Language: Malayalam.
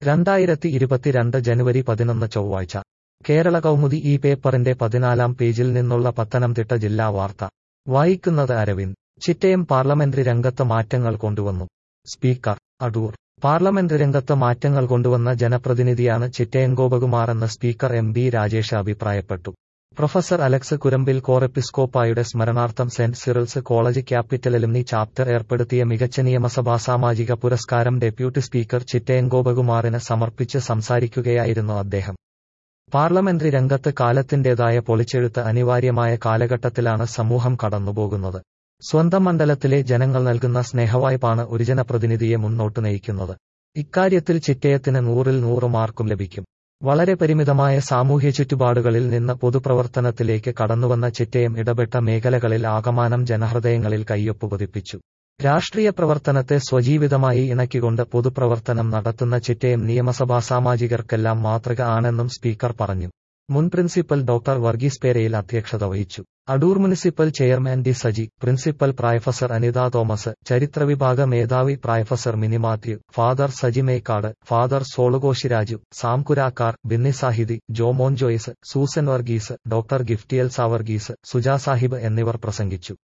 രണ്ടായിരത്തി ഇരുപത്തിരണ്ട് ജനുവരി പതിനൊന്ന് ചൊവ്വാഴ്ച കേരള കൗമുദി ഈ പേപ്പറിന്റെ പതിനാലാം പേജിൽ നിന്നുള്ള പത്തനംതിട്ട ജില്ലാ വാർത്ത വായിക്കുന്നത് അരവിന്ദ് ചിറ്റയം പാർലമെന്ററി രംഗത്ത് മാറ്റങ്ങൾ കൊണ്ടുവന്നു സ്പീക്കർ അടൂർ പാർലമെന്റ് രംഗത്ത് മാറ്റങ്ങൾ കൊണ്ടുവന്ന ജനപ്രതിനിധിയാണ് ചിറ്റയം ഗോപകുമാറെന്ന് സ്പീക്കർ എം ബി രാജേഷ് അഭിപ്രായപ്പെട്ടു പ്രൊഫസർ അലക്സ് കുരമ്പിൽ കോറെപ്പിസ്കോപ്പായുടെ സ്മരണാർത്ഥം സെന്റ് സിറിൽസ് കോളേജ് ക്യാപിറ്റലിലുംനി ചാപ്റ്റർ ഏർപ്പെടുത്തിയ മികച്ച നിയമസഭാ സാമാജിക പുരസ്കാരം ഡെപ്യൂട്ടി സ്പീക്കർ ചിറ്റയം ഗോപകുമാറിന് സമർപ്പിച്ച് സംസാരിക്കുകയായിരുന്നു അദ്ദേഹം പാർലമെന്ററി രംഗത്ത് കാലത്തിന്റേതായ പൊളിച്ചെഴുത്ത് അനിവാര്യമായ കാലഘട്ടത്തിലാണ് സമൂഹം കടന്നുപോകുന്നത് സ്വന്തം മണ്ഡലത്തിലെ ജനങ്ങൾ നൽകുന്ന സ്നേഹവായ്പാണ് ഒരു ജനപ്രതിനിധിയെ മുന്നോട്ട് നയിക്കുന്നത് ഇക്കാര്യത്തിൽ ചിറ്റയത്തിന് നൂറിൽ നൂറ് മാർക്കും ലഭിക്കും വളരെ പരിമിതമായ സാമൂഹ്യ ചുറ്റുപാടുകളിൽ നിന്ന് പൊതുപ്രവർത്തനത്തിലേക്ക് കടന്നുവന്ന ചിറ്റയം ഇടപെട്ട മേഖലകളിൽ ആകമാനം ജനഹൃദയങ്ങളിൽ കയ്യൊപ്പ് പതിപ്പിച്ചു രാഷ്ട്രീയ പ്രവർത്തനത്തെ സ്വജീവിതമായി ഇണക്കിക്കൊണ്ട് പൊതുപ്രവർത്തനം നടത്തുന്ന ചിറ്റയം നിയമസഭാ സാമാജികർക്കെല്ലാം മാതൃക ആണെന്നും സ്പീക്കർ പറഞ്ഞു മുൻ പ്രിൻസിപ്പൽ ഡോക്ടർ വർഗീസ് പേരയിൽ അധ്യക്ഷത വഹിച്ചു Adoor municipal chairman D Saji principal professor Anitha Thomas ചരിത്രവിഭാഗ മേധാവി professor Mini Mathew father Saji Mekkad father സോളുകോശിരാജു സാംകുരാക്കാർ ബിന്നി സാഹിദി Jomon Joyce Susan Varghese doctor ഗിഫ്റ്റിയൽ സാവർഗീസ് സുജാ സാഹിബ് എന്നിവർ പ്രസംഗിച്ചു